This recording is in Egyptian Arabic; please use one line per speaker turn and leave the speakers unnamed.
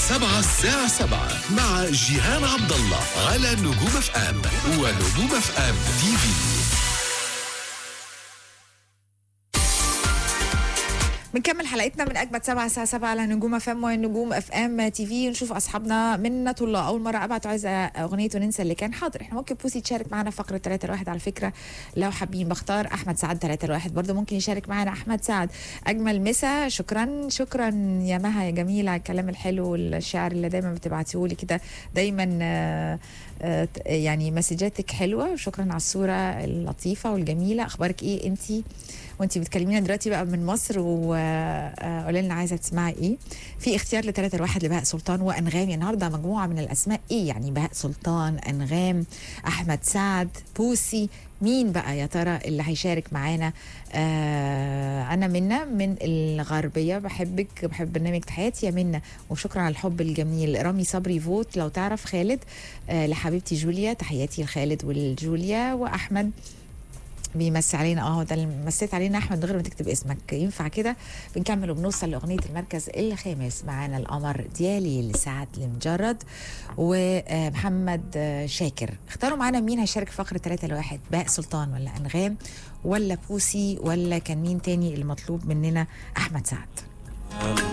سبعة الساعة سبعة مع جيهان عبد الله على نجوم اف ام ونجوم اف ام تي في
بنكمل حلقتنا من اجمد سبعة الساعه 7 على نجوم اف ام ونجوم اف ام تي في نشوف اصحابنا منة الله اول مره ابعتوا عايزه اغنيه وننسى اللي كان حاضر احنا ممكن بوسي تشارك معنا فقره 3 الواحد على فكره لو حابين بختار احمد سعد 3 الواحد برضه ممكن يشارك معنا احمد سعد اجمل مسا شكرا شكرا يا مها يا جميله على الكلام الحلو والشعر اللي دايما بتبعتيه لي كده دايما آه، آه، يعني مسجاتك حلوه وشكرا على الصوره اللطيفه والجميله اخبارك ايه انتي وانتي بتكلمينا دلوقتي بقى من مصر وقولي لنا عايزه تسمعي ايه في اختيار لثلاثة الواحد لبهاء سلطان وانغام النهارده مجموعه من الاسماء ايه يعني بهاء سلطان انغام احمد سعد بوسي مين بقى يا ترى اللي هيشارك معانا آه انا منا من الغربيه بحبك بحب برنامج حياتي يا منا وشكرا على الحب الجميل رامي صبري فوت لو تعرف خالد آه لحبيبتي جوليا تحياتي لخالد والجوليا واحمد بيمسي علينا اه ده اللي مسيت علينا احمد من غير ما تكتب اسمك ينفع كده بنكمل وبنوصل لاغنيه المركز الخامس معانا القمر ديالي لسعد المجرد ومحمد شاكر اختاروا معانا مين هيشارك في فقره 3 لواحد باء سلطان ولا انغام ولا بوسي ولا كان مين تاني المطلوب مننا احمد سعد